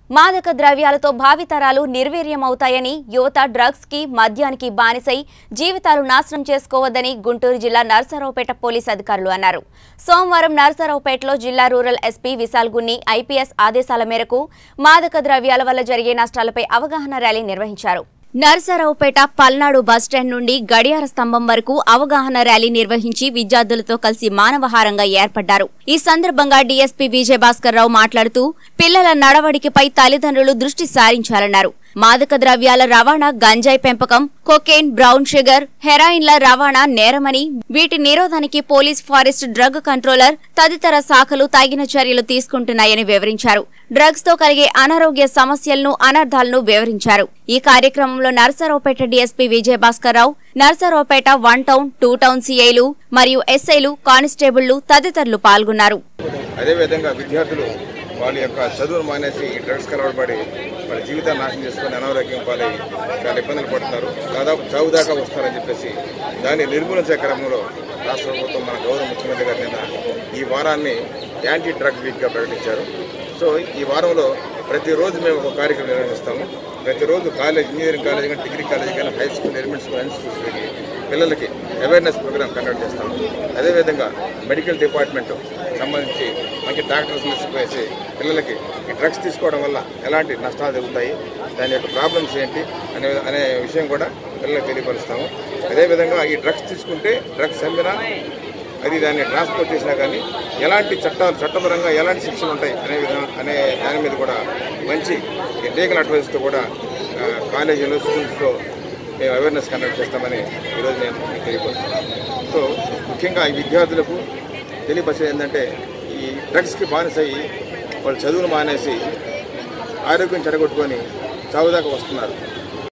మాదక ద్రవ్యాలతో భావితరాలు నిర్వీర్యమవుతాయని యువత డ్రగ్స్ కి మద్యానికి బానిసై జీవితాలు నాశనం చేసుకోవద్దని గుంటూరు జిల్లా నర్సరావుపేట పోలీస్ అధికారులు అన్నారు సోమవారం నర్సరావుపేటలో జిల్లా rural SP Vishal Gunni IPS ఆదేశాల మేరకు మాదక ద్రవ్యాల వల్ల జరిగే నష్టాలపై అవగాహన ర్యాలీ నిర్వహించారు నరసరావుపేట పల్నాడు బస్టాండ్ నుండి గడియార స్తంభం వరకు అవగాహన ర్యాలీ నిర్వహించి విద్యార్థులతో కలిసి మానవహారంగా ఏర్పడ్డారు ఈ సందర్భంగా డీఎస్పీ విజయభాస్కర్ రావు మాట్లాడుతూ పిల్లల నడవడికపై తల్లిదండ్రులు దృష్టి సారించాలన్నారు మాదక ద్రవ్యాల రవాణా గంజాయి పెంపకం కొకేన్ బ్రౌన్ షుగర్ హెరాయిన్ల రవాణా నేరమని వీటి నిరోధానికి పోలీస్ ఫారెస్ట్ డ్రగ్ కంట్రోలర్ తదితర శాఖలు తగిన చర్యలు తీసుకుంటున్నాయని వివరించారు డ్రగ్స్ తో కలిగే అనారోగ్య సమస్యలను అనర్థాలను వివరించారు ఈ కార్యక్రమంలో Narasaraopet DSP Vijayabhaskar Rao Narasaraopet one town two town సీఐలు మరియు ఎస్ఐలు కానిస్టేబుళ్లు తదితరులు పాల్గొన్నారు అదేవిధంగా విద్యార్థులు వాళ్ళ యొక్క చదువును మానేసి ఈ డ్రగ్స్కి అలవాటుపడి వాళ్ళ జీవితాన్ని నాశనం చేసుకొని అనారోగ్యం పాలై చాలా ఇబ్బందులు పడుతున్నారు దాదాపు చావు దాకా వస్తారని చెప్పేసి దాన్ని నిర్మూలించే క్రమంలో రాష్ట్ర ప్రభుత్వం మన గౌరవ ముఖ్యమంత్రి గారి నిన్న ఈ వారాన్ని యాంటీ డ్రగ్ వీక్గా ప్రకటించారు సో ఈ వారంలో ప్రతిరోజు మేము ఒక కార్యక్రమం నిర్వహిస్తాము ప్రతిరోజు కాలేజ్ ఇంజనీరింగ్ కాలేజ్ కానీ డిగ్రీ కాలేజ్ కానీ హై స్కూల్ ఎలిమెంట్ స్కూల్ అన్ని స్కూల్స్కి పిల్లలకి అవేర్నెస్ ప్రోగ్రామ్ కండక్ట్ చేస్తాము అదేవిధంగా మెడికల్ డిపార్ట్మెంట్ సంబంధించి మంచి డాక్టర్స్ వేసి పిల్లలకి ఈ డ్రగ్స్ తీసుకోవడం వల్ల ఎలాంటి నష్టాలు జరుగుతాయి దాని యొక్క ప్రాబ్లమ్స్ ఏంటి అనే అనే విషయం కూడా పిల్లలకు తెలియపరుస్తాము అదేవిధంగా ఈ డ్రగ్స్ తీసుకుంటే డ్రగ్స్ అమ్మినా అది దాన్ని ట్రాన్స్పోర్ట్ చేసినా కానీ ఎలాంటి చట్టాలు చట్టపరంగా ఎలాంటి శిక్షలు ఉంటాయి అనే విధంగా అనే దాని మీద కూడా మంచి లీగల్ అడ్వైస్తో కూడా ఆ, కాలేజీలో స్కూల్స్లో మేము అవేర్నెస్ కండక్ట్ చేస్తామని ఈరోజు నేను మీకు తెలియపరుస్తున్నాను సో ముఖ్యంగా ఈ విద్యార్థులకు తెలియపరిచేది ఏంటంటే ఈ డ్రగ్స్కి బానిసయ్యి వాళ్ళు చదువును మానేసి ఆరోగ్యం చెడగొట్టుకొని చావుదాకా వస్తున్నారు